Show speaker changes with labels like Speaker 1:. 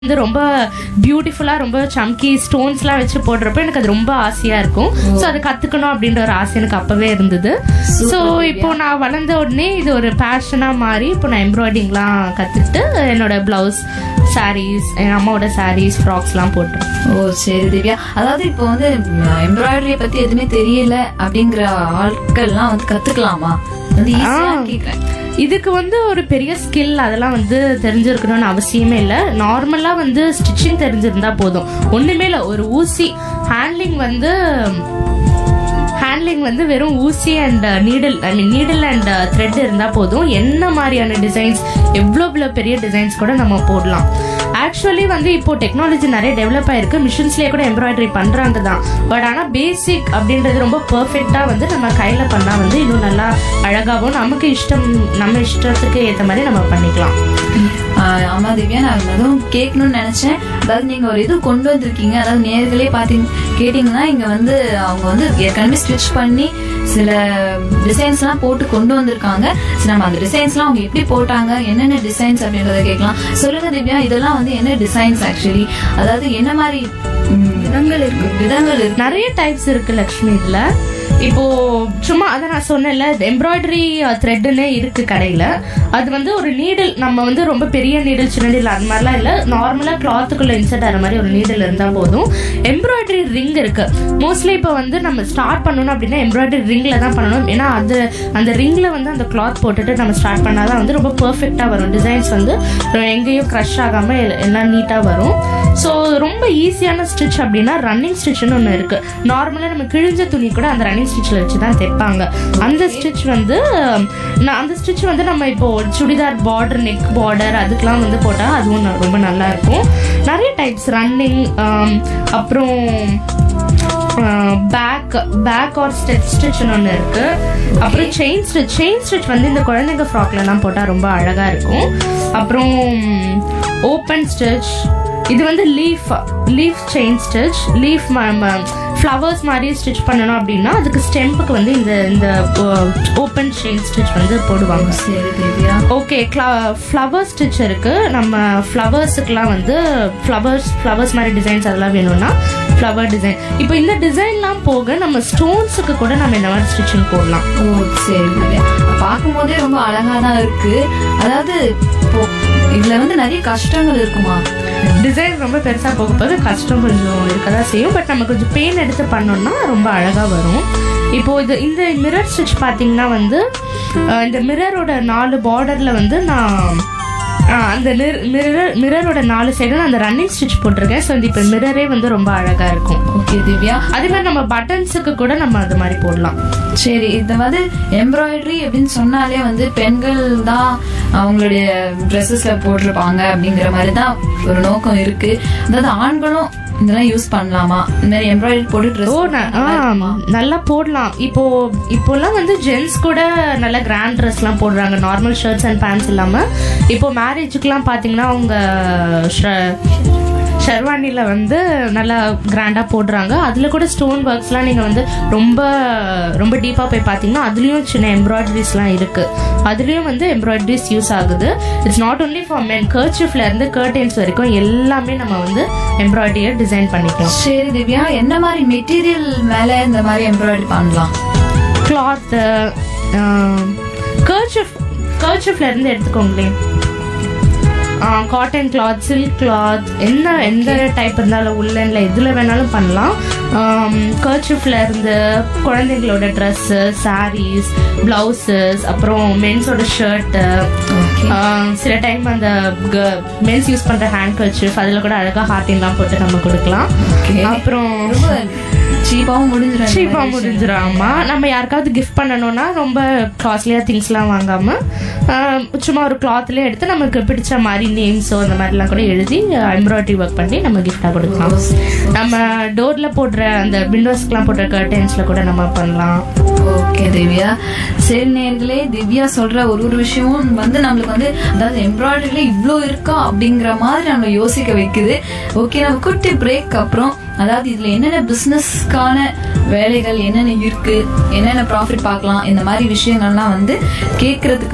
Speaker 1: வந்து ரொம்ப பியூட்டிஃபுல்லா ரொம்ப சம்கி ஸ்டோன்ஸ்லாம் வச்சு போடுறப்ப எனக்கு அது ரொம்ப ஆசையா இருக்கும் ஸோ அதை கத்துக்கணும் அப்படின்ற ஒரு ஆசை எனக்கு அப்பவே இருந்தது ஸோ இப்போ நான் வளர்ந்த உடனே இது ஒரு பேஷனா மாறி இப்போ நான் எம்ப்ராய்டிங்லாம் கத்துக்கிட்டு என்னோட பிளவுஸ் சாரீஸ் என் அம்மாவோட சாரீஸ் ஃப்ராக்ஸ்லாம் போட்டேன்
Speaker 2: ஓ சரி திவ்யா அதாவது இப்போ வந்து எம்ப்ராய்டரி பத்தி எதுவுமே தெரியல அப்படிங்கிற ஆட்கள்லாம் வந்து கத்துக்கலாமா வந்து ஈஸியா கேக்குறேன்
Speaker 1: இதுக்கு வந்து ஒரு பெரிய ஸ்கில் அதெல்லாம் வந்து தெரிஞ்சிருக்கணும்னு அவசியமே இல்லை நார்மலாக வந்து ஸ்டிச்சிங் தெரிஞ்சிருந்தா போதும் ஒன்றுமே இல்லை ஒரு ஊசி ஹேண்ட்லிங் வந்து ஹேண்ட்லிங் வந்து வெறும் ஊசி and needle I mean needle and thread இருந்தால் போதும் என்ன மாதிரியான டிசைன்ஸ் எவ்வளோ எவ்வளோ பெரிய டிசைன்ஸ் கூட நம்ம போடலாம் ஆக்சுவலி வந்து இப்போ டெக்னாலஜி நிறைய டெவலப் ஆயிருக்கு மிஷின்ஸ்லேயே கூட எம்ப்ராய்டரி பண்ணுறாங்க தான் பட் ஆனால் பேசிக் அப்படின்றது ரொம்ப பர்ஃபெக்டாக வந்து நம்ம கையில் பண்ணால் வந்து இன்னும் நல்லா அழகாகவும் நமக்கு இஷ்டம் நம்ம இஷ்டத்துக்கு ஏற்ற மாதிரி நம்ம பண்ணிக்கலாம்
Speaker 2: ஆஹ் ஆமா திவ்யா நான் அதுவும் கேட்கணும்னு நினைச்சேன் அதாவது நீங்க ஒரு இது கொண்டு வந்திருக்கீங்க அதாவது நேர்களே பாத்தீங்க கேட்டீங்கன்னா இங்க வந்து அவங்க வந்து ஏற்கனவே ஸ்டிச் பண்ணி சில டிசைன்ஸ் எல்லாம் போட்டு கொண்டு வந்திருக்காங்க சரி நம்ம அந்த டிசைன்ஸ் எல்லாம் அவங்க எப்படி போட்டாங்க என்னென்ன டிசைன்ஸ் அப்படின்றத கேட்கலாம் சொல்லுங்க திவ்யா இதெல்லாம் வந்து என்ன டிசைன்ஸ் ஆக்சுவலி அதாவது என்ன மாதிரி விதங்கள் இருக்கு விதங்கள் இருக்கு
Speaker 1: நிறைய டைப்ஸ் இருக்கு லக்ஷ்மி இதுல இப்போ சும்மா அதை நான் சொன்னேன்ல எம்ப்ராய்டரி த்ரெட்னே இருக்கு கடையில அது வந்து ஒரு நீடில் நம்ம வந்து ரொம்ப பெரிய நீடில் சின்ன நீடில் அது மாதிரிலாம் இல்ல நார்மலா கிளாத்துக்குள்ள இன்சர்ட் ஆகிற மாதிரி ஒரு நீடில் இருந்தா போதும் எம்ப்ராய்டரி ரிங் இருக்கு மோஸ்ட்லி இப்போ வந்து நம்ம ஸ்டார்ட் பண்ணணும் அப்படின்னா எம்ப்ராய்டரி ரிங்ல தான் பண்ணணும் ஏன்னா அது அந்த ரிங்ல வந்து அந்த கிளாத் போட்டுட்டு நம்ம ஸ்டார்ட் பண்ணாதான் வந்து ரொம்ப பெர்ஃபெக்டா வரும் டிசைன்ஸ் வந்து எங்கேயும் க்ரஷ் ஆகாம எல்- எல்லாம் நீட்டா வரும் ஸோ ரொம்ப ஈஸியான ஸ்டிச் அப்படின்னா ரன்னிங் ஸ்டிச்னு ஒன்று இருக்கு நார்மலாக நம்ம கிழிஞ்ச துணி கூட அந்த ரன்னிங் ஸ்டிச்சில் வச்சு தான் தைப்பாங்க அந்த ஸ்டிச் வந்து நான் அந்த ஸ்டிச் வந்து நம்ம இப்போ சுடிதார் பார்டர் நெக் பார்டர் அதுக்கெலாம் வந்து போட்டால் அதுவும் ந- ரொம்ப நல்லா இருக்கும் நிறைய டைப்ஸ் ரன்னிங் அப்புறம் பேக் பேக் ஆர் ஸ்டிச் ஸ்டிச்னு ஒன்று இருக்கு அப்புறம் செயின் ஸ்டிச் செயின் ஸ்டிச் வந்து இந்த குழந்தைங்க ஃப்ராக்லலாம் போட்டால் ரொம்ப அழகாக இருக்கும் அப்புறம் ஓப்பன் ஸ்டிச் இது வந்து leaf leaf chain stitch leaf flowers மாதிரி ஸ்டிச் பண்ணணும் அப்படின்னா அதுக்கு ஸ்டெம்புக்கு வந்து இந்த இந்த ஓப்பன் செயின் ஸ்டிச் வந்து போடுவாங்க
Speaker 2: சரி திவ்யா
Speaker 1: ஓகே ஃப்ளவர் ஸ்டிச் இருக்கு நம்ம ஃப்ளவர்ஸுக்குலாம் வந்து ஃப்ளவர்ஸ் ஃப்ளவர்ஸ் மாதிரி டிசைன்ஸ் அதெல்லாம் வேணும்னா ஃப்ளவர் டிசைன் இப்போ இந்த டிசைன்லாம் போக நம்ம ஸ்டோன்ஸுக்கு கூட நம்ம இந்த மாதிரி ஸ்டிச்சிங் போடலாம்
Speaker 2: ஓ சரி திவ்யா பார்க்கும் போதே ரொம்ப அழகா தான் இருக்கு அதாவது இப்போ இதுல வந்து நிறைய கஷ்டங்கள் இருக்குமா
Speaker 1: டிசைன் ரொம்ப பெருசாக போக போது கஷ்டம் கொஞ்சம் இருக்க தான் செய்யும் பட் நம்ம கொஞ்சம் பெயின் எடுத்து பண்ணோம்னா ரொம்ப அழகாக வரும் இப்போ இது இந்த மிரர் ஸ்டிச் பார்த்தீங்கன்னா வந்து அஹ், இந்த மிரரோட நாலு பார்டரில் வந்து நான் அஹ், அந்த மிரர் மிரரோட நாலு சைடும் நான் அந்த ரன்னிங் ஸ்டிச் போட்டிருக்கேன் ஸோ இந்த இப்போ மிரரே வந்து ரொம்ப அழகாக இருக்கும்
Speaker 2: ஓகே திவ்யா
Speaker 1: அதே மாதிரி நம்ம பட்டன்ஸுக்கு கூட நம்ம அது மாதிரி போடலாம்
Speaker 2: சரி இது வந்து எம்ப்ராய்டரி அப்படின்னு சொன்னாலே வந்து பெண்கள் தான் அவங்களுடைய ட்ரெஸ்ஸஸ்ல போட்டிருப்பாங்க அப்படிங்கிற மாதிரி தான் ஒரு நோக்கம் இருக்கு அதாவது ஆண்களும் இதெல்லாம் யூஸ் பண்ணலாமா இந்த மாதிரி எம்ப்ராய்டரி போட்டு
Speaker 1: ஓ
Speaker 2: ட்ரெஸ்
Speaker 1: ந- ஆ, நல்லா போடலாம் இப்போ இப்போலாம் வந்து ஜென்ஸ் கூட நல்ல கிராண்ட் ட்ரெஸ்லாம் போடுறாங்க நார்மல் ஷர்ட்ஸ் அண்ட் பேண்ட்ஸ் இல்லாம இப்போ மேரேஜுக்குலாம் பாத்தீங்கன்னா அவங்க ஷெர்வானில வந்து நல்லா கிராண்டா போடுறாங்க அதுல கூட ஸ்டோன் ஒர்க்ஸ்லாம் நீங்க வந்து ரொம்ப ரொம்ப டீப்பா போய் பாத்தீங்கன்னா அதுலயும் சின்ன எம்ப்ராய்டரிஸ்லாம் இருக்கு அதுலயும் வந்து எம்ப்ராய்டரிஸ் யூஸ் ஆகுது it's not only for men கர்ச்சிஃப்ல இருந்து கர்டன்ஸ் வரைக்கும் எல்லாமே நம்ம வந்து எம்ப்ராய்டரியை டிசைன் பண்ணிக்கலாம்
Speaker 2: சரி திவ்யா என்ன மாதிரி மெட்டீரியல் மேல இந்த மாதிரி எம்ப்ராய்டரி பண்ணலாம்
Speaker 1: கிளாத்து கர்ச்சிஃப் கர்ச்சிஃப்ல இருந்து எடுத்துக்கோங்களேன் காட்டன் கிளாத் சில்க் கிளாத் என்ன எந்த டைப் இருந்தாலும் உள்ளன்ல எதுல வேணாலும் பண்ணலாம் கர்ச்சிஃப்ல இருந்து குழந்தைங்களோட ட்ரெஸ்ஸு சாரீஸ் பிளவுசஸ் அப்புறம் மென்ஸோட ஷர்ட்டு சில டைம் அந்த மென்ஸ் யூஸ் பண்ற ஹேண்ட் கர்ச்சிஃப் அதுல கூட அழகா ஹார்டின்லாம் போட்டு நம்ம கொடுக்கலாம்
Speaker 2: Okay.
Speaker 1: அப்புறம்
Speaker 2: ரொம்ப சீப்பாவும் முடிஞ்சிடும்
Speaker 1: சீப்பா முடிஞ்சிடும் ஆமா நம்ம யாருக்காவது கிஃப்ட் பண்ணணும்னா ரொம்ப காஸ்ட்லியா திங்ஸ்லாம் வாங்காம ஆஹ், சும்மா ஒரு கிளாத்லயே எடுத்து நமக்கு பிடிச்ச மாதிரி நேம்ஸோ அந்த மாதிரிலாம் கூட எழுதி எம்ப்ராய்டரி ஒர்க் பண்ணி நம்ம கிஃப்டா கொடுக்கலாம் நம்ம டோர்ல போடுற அந்த விண்டோஸ்க்குலாம் போடுற கர்டன்ஸ்ல கூட நம்ம பண்ணலாம்
Speaker 2: ஓகே திவ்யா சரி நேர்களே திவ்யா சொல்ற ஒரு ஒரு விஷயமும் வந்து நம்மளுக்கு வந்து அதாவது எம்ப்ராய்டரியில இவ்ளோ இருக்கா அப்படிங்கிற மாதிரி நம்மளை யோசிக்க வைக்குது ஓகே நம்ம குட்டி பிரேக் அப்புறம் அதாவது இதுல என்னென்ன பிசினஸ்க்கான வேலைகள் என்னென்ன இருக்கு என்னென்ன ப்ராஃபிட் பார்க்கலாம் இந்த மாதிரி விஷயங்கள்லாம் வந்து கேட்கறதுக்கு